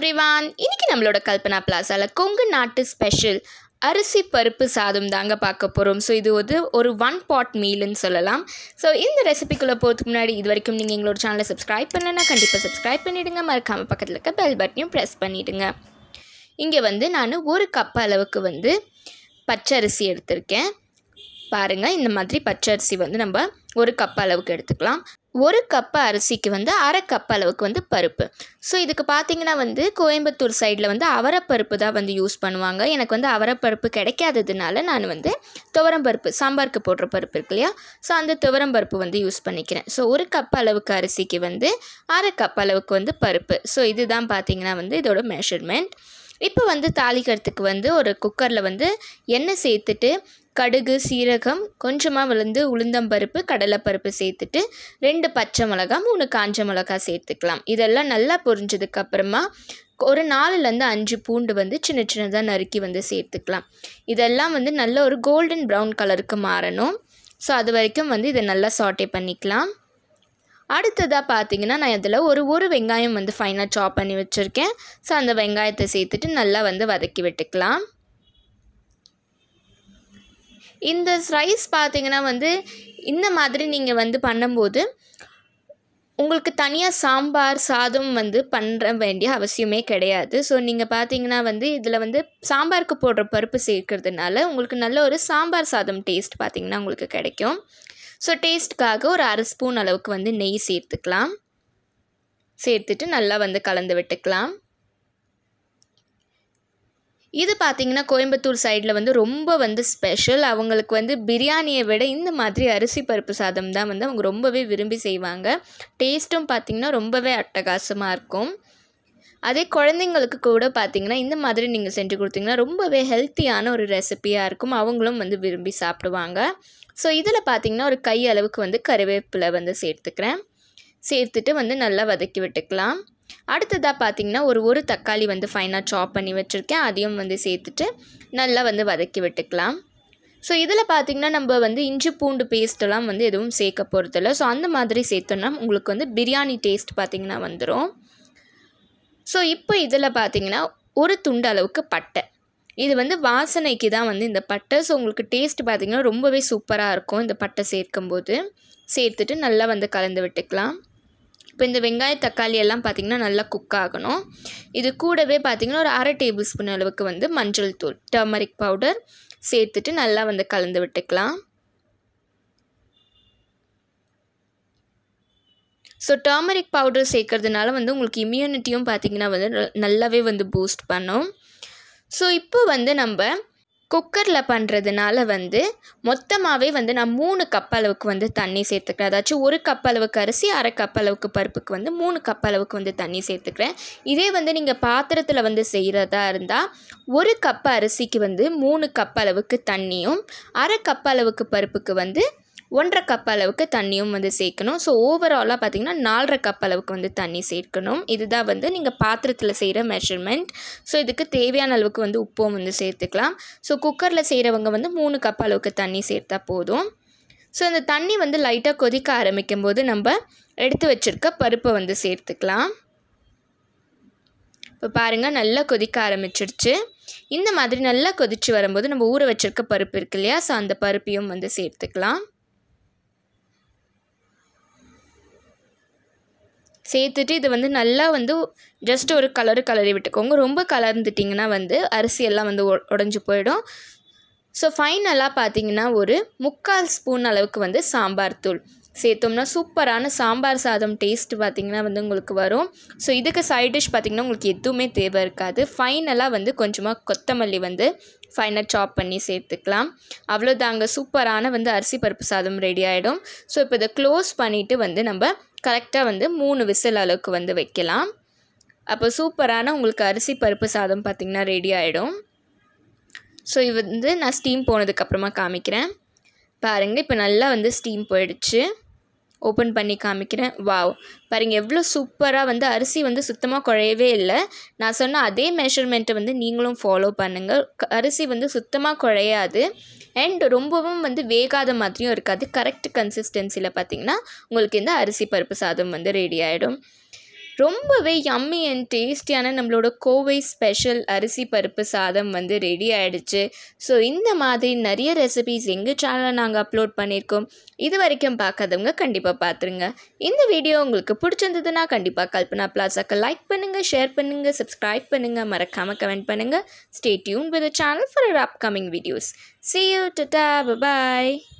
everyone இன்னைக்கு நம்மளோட கல்பனா பிளாசாவில் கொங்கு நாட்டு ஸ்பெஷல் அரிசி பருப்பு சாதம் தாங்க பார்க்க போகிறோம் ஸோ இது வந்து ஒரு ஒன் பாட் மீல்னு சொல்லலாம் ஸோ இந்த ரெசிபிக்குள்ளே போகிறதுக்கு முன்னாடி இது வரைக்கும் நீங்கள் எங்களோட சேனலை சப்ஸ்கிரைப் பண்ணலைன்னா கண்டிப்பாக சப்ஸ்கிரைப் பண்ணிவிடுங்க மறக்காமல் பக்கத்தில் இருக்க பெல் பட்டனையும் ப்ரெஸ் பண்ணிவிடுங்க இங்கே வந்து நான் ஒரு கப் அளவுக்கு வந்து பச்சரிசி எடுத்திருக்கேன் பாருங்கள் இந்த மாதிரி பச்சரிசி வந்து நம்ம ஒரு கப் அளவுக்கு எடுத்துக்கலாம் ஒரு கப் அரிசிக்கு வந்து அரை கப் அளவுக்கு வந்து பருப்பு ஸோ இதுக்கு பார்த்தீங்கன்னா வந்து கோயம்புத்தூர் சைடில் வந்து அவரைப்பருப்பு தான் வந்து யூஸ் பண்ணுவாங்க எனக்கு வந்து அவரைப்பருப்பு கிடைக்காததுனால நான் வந்து துவரம் பருப்பு சாம்பாருக்கு போடுற பருப்பு இருக்கு இல்லையா ஸோ அந்த துவரம் பருப்பு வந்து யூஸ் பண்ணிக்கிறேன் ஸோ ஒரு கப் அளவுக்கு அரிசிக்கு வந்து அரை கப் அளவுக்கு வந்து பருப்பு ஸோ இதுதான் பார்த்தீங்கன்னா வந்து இதோட மெஷர்மெண்ட் இப்போ வந்து தாளிக்கிறதுக்கு வந்து ஒரு குக்கரில் வந்து எண்ணெய் சேர்த்துட்டு கடுகு சீரகம் கொஞ்சமாக விழுந்து உளுந்தம்பருப்பு கடலைப்பருப்பு சேர்த்துட்டு ரெண்டு பச்சை மிளகா மூணு காஞ்ச மிளகா சேர்த்துக்கலாம் இதெல்லாம் நல்லா பொரிஞ்சதுக்கு அப்புறமா ஒரு நாலுலேருந்து அஞ்சு பூண்டு வந்து சின்ன சின்னதாக நறுக்கி வந்து சேர்த்துக்கலாம் இதெல்லாம் வந்து நல்ல ஒரு கோல்டன் ப்ரௌன் கலருக்கு மாறணும் ஸோ அது வரைக்கும் வந்து இதை நல்லா சாட்டே பண்ணிக்கலாம் அடுத்ததாக பார்த்தீங்கன்னா நான் இதில் ஒரு ஒரு வெங்காயம் வந்து ஃபைனாக சாப் பண்ணி வச்சுருக்கேன் ஸோ அந்த வெங்காயத்தை சேர்த்துட்டு நல்லா வந்து வதக்கி விட்டுக்கலாம் இந்த ரைஸ் பார்த்தீங்கன்னா வந்து இந்த மாதிரி நீங்கள் வந்து பண்ணும்போது உங்களுக்கு தனியாக சாம்பார் சாதம் வந்து பண்ணுற வேண்டிய அவசியமே கிடையாது ஸோ நீங்கள் பார்த்தீங்கன்னா வந்து இதில் வந்து சாம்பாருக்கு போடுற பருப்பு சேர்க்கறதுனால உங்களுக்கு நல்ல ஒரு சாம்பார் சாதம் டேஸ்ட் பார்த்திங்கன்னா உங்களுக்கு கிடைக்கும் ஸோ டேஸ்ட்டுக்காக ஒரு அரை ஸ்பூன் அளவுக்கு வந்து நெய் சேர்த்துக்கலாம் சேர்த்துட்டு நல்லா வந்து கலந்து விட்டுக்கலாம் இது பார்த்திங்கன்னா கோயம்புத்தூர் சைடில் வந்து ரொம்ப வந்து ஸ்பெஷல் அவங்களுக்கு வந்து பிரியாணியை விட இந்த மாதிரி அரிசி பருப்பு சாதம் தான் வந்து அவங்க ரொம்பவே விரும்பி செய்வாங்க டேஸ்ட்டும் பார்த்திங்கன்னா ரொம்பவே அட்டகாசமாக இருக்கும் அதே குழந்தைங்களுக்கு கூட பார்த்திங்கன்னா இந்த மாதிரி நீங்கள் செஞ்சு கொடுத்தீங்கன்னா ரொம்பவே ஹெல்த்தியான ஒரு ரெசிபியாக இருக்கும் அவங்களும் வந்து விரும்பி சாப்பிடுவாங்க ஸோ இதில் பார்த்திங்கன்னா ஒரு கை அளவுக்கு வந்து கருவேப்பிலை வந்து சேர்த்துக்கிறேன் சேர்த்துட்டு வந்து நல்லா வதக்கி விட்டுக்கலாம் அடுத்ததாக பார்த்திங்கன்னா ஒரு ஒரு தக்காளி வந்து ஃபைனாக சாப் பண்ணி வச்சுருக்கேன் அதையும் வந்து சேர்த்துட்டு நல்லா வந்து வதக்கி விட்டுக்கலாம் ஸோ இதில் பார்த்திங்கன்னா நம்ம வந்து இஞ்சி பூண்டு பேஸ்ட்டெல்லாம் வந்து எதுவும் சேர்க்க போகிறதில்ல ஸோ அந்த மாதிரி சேர்த்தோன்னா உங்களுக்கு வந்து பிரியாணி டேஸ்ட் பார்த்திங்கன்னா வந்துடும் ஸோ இப்போ இதில் பார்த்திங்கன்னா ஒரு துண்டு அளவுக்கு பட்டை இது வந்து வாசனைக்கு தான் வந்து இந்த பட்டை ஸோ உங்களுக்கு டேஸ்ட் பார்த்திங்கன்னா ரொம்பவே சூப்பராக இருக்கும் இந்த பட்டை சேர்க்கும்போது சேர்த்துட்டு நல்லா வந்து கலந்து விட்டுக்கலாம் இப்போ இந்த வெங்காய தக்காளி எல்லாம் பார்த்திங்கன்னா நல்லா குக் ஆகணும் இது கூடவே பார்த்திங்கன்னா ஒரு அரை டேபிள் ஸ்பூன் அளவுக்கு வந்து மஞ்சள் தூள் டர்மரிக் பவுடர் சேர்த்துட்டு நல்லா வந்து கலந்து விட்டுக்கலாம் ஸோ டர்மரிக் பவுடர் சேர்க்கறதுனால வந்து உங்களுக்கு இம்யூனிட்டியும் பார்த்திங்கன்னா வந்து நல்லாவே வந்து பூஸ்ட் பண்ணும் ஸோ இப்போ வந்து நம்ம குக்கரில் பண்ணுறதுனால வந்து மொத்தமாகவே வந்து நான் மூணு கப் அளவுக்கு வந்து தண்ணி சேர்த்துக்கிறேன் அதாச்சும் ஒரு கப் அளவுக்கு அரிசி அரை கப் அளவுக்கு பருப்புக்கு வந்து மூணு கப் அளவுக்கு வந்து தண்ணி சேர்த்துக்கிறேன் இதே வந்து நீங்கள் பாத்திரத்தில் வந்து செய்கிறதா இருந்தால் ஒரு கப் அரிசிக்கு வந்து மூணு கப் அளவுக்கு தண்ணியும் அரை கப் அளவுக்கு பருப்புக்கு வந்து ஒன்றரை கப் அளவுக்கு தண்ணியும் வந்து சேர்க்கணும் ஸோ ஓவராலாக பார்த்திங்கன்னா நாலரை கப் அளவுக்கு வந்து தண்ணி சேர்க்கணும் இதுதான் வந்து நீங்கள் பாத்திரத்தில் செய்கிற மெஷர்மெண்ட் ஸோ இதுக்கு தேவையான அளவுக்கு வந்து உப்பும் வந்து சேர்த்துக்கலாம் ஸோ குக்கரில் செய்கிறவங்க வந்து மூணு கப் அளவுக்கு தண்ணி சேர்த்தா போதும் ஸோ இந்த தண்ணி வந்து லைட்டாக கொதிக்க ஆரம்பிக்கும் போது நம்ம எடுத்து வச்சுருக்க பருப்பை வந்து சேர்த்துக்கலாம் இப்போ பாருங்கள் நல்லா கொதிக்க ஆரம்பிச்சிடுச்சு இந்த மாதிரி நல்லா கொதித்து வரும்போது நம்ம ஊற வச்சுருக்க பருப்பு இருக்கு இல்லையா ஸோ அந்த பருப்பையும் வந்து சேர்த்துக்கலாம் சேர்த்துட்டு இது வந்து நல்லா வந்து ஜஸ்ட் ஒரு கலரு கலரி விட்டுக்கோங்க ரொம்ப கலர்ந்துட்டிங்கன்னா வந்து அரிசி எல்லாம் வந்து உடஞ்சி போயிடும் ஸோ ஃபைனலாக பார்த்தீங்கன்னா ஒரு முக்கால் ஸ்பூன் அளவுக்கு வந்து சாம்பார் தூள் சேர்த்தோம்னா சூப்பரான சாம்பார் சாதம் டேஸ்ட் பார்த்திங்கன்னா வந்து உங்களுக்கு வரும் ஸோ இதுக்கு சைட் டிஷ் பார்த்திங்கன்னா உங்களுக்கு எதுவுமே தேவை இருக்காது ஃபைனலாக வந்து கொஞ்சமாக கொத்தமல்லி வந்து ஃபைனாக சாப் பண்ணி சேர்த்துக்கலாம் அவ்வளோதாங்க சூப்பரான வந்து அரிசி பருப்பு சாதம் ரெடி ஆகிடும் ஸோ இப்போ இதை க்ளோஸ் பண்ணிவிட்டு வந்து நம்ம கரெக்டாக வந்து மூணு விசில் அளவுக்கு வந்து வைக்கலாம் அப்போ சூப்பரான உங்களுக்கு அரிசி பருப்பு சாதம் பார்த்திங்கன்னா ரெடி ஆகிடும் ஸோ இது வந்து நான் ஸ்டீம் போனதுக்கப்புறமா காமிக்கிறேன் பாருங்கள் இப்போ நல்லா வந்து ஸ்டீம் போயிடுச்சு ஓப்பன் பண்ணி காமிக்கிறேன் வாவ் பாருங்கள் எவ்வளோ சூப்பராக வந்து அரிசி வந்து சுத்தமாக குழையவே இல்லை நான் சொன்ன அதே மெஷர்மெண்ட்டை வந்து நீங்களும் ஃபாலோ பண்ணுங்கள் அரிசி வந்து சுத்தமாக குழையாது அண்ட் ரொம்பவும் வந்து வேகாத மாதிரியும் இருக்காது கரெக்ட் கன்சிஸ்டன்சியில் பார்த்திங்கன்னா உங்களுக்கு இந்த அரிசி பருப்பு சாதம் வந்து ரெடி ஆகிடும் ரொம்பவே யம்மி அண்ட் டேஸ்டியான நம்மளோட கோவை ஸ்பெஷல் அரிசி பருப்பு சாதம் வந்து ரெடி ஆயிடுச்சு ஸோ இந்த மாதிரி நிறைய ரெசிபீஸ் எங்கள் சேனலில் நாங்கள் அப்லோட் பண்ணியிருக்கோம் இது வரைக்கும் பார்க்காதவங்க கண்டிப்பாக பார்த்துருங்க இந்த வீடியோ உங்களுக்கு பிடிச்சிருந்ததுன்னா கண்டிப்பாக கல்பனா பிளாஸாக்கு லைக் பண்ணுங்கள் ஷேர் பண்ணுங்கள் சப்ஸ்கிரைப் பண்ணுங்கள் மறக்காமல் கமெண்ட் பண்ணுங்கள் stay tune with channel for upcoming videos see you tata bye bye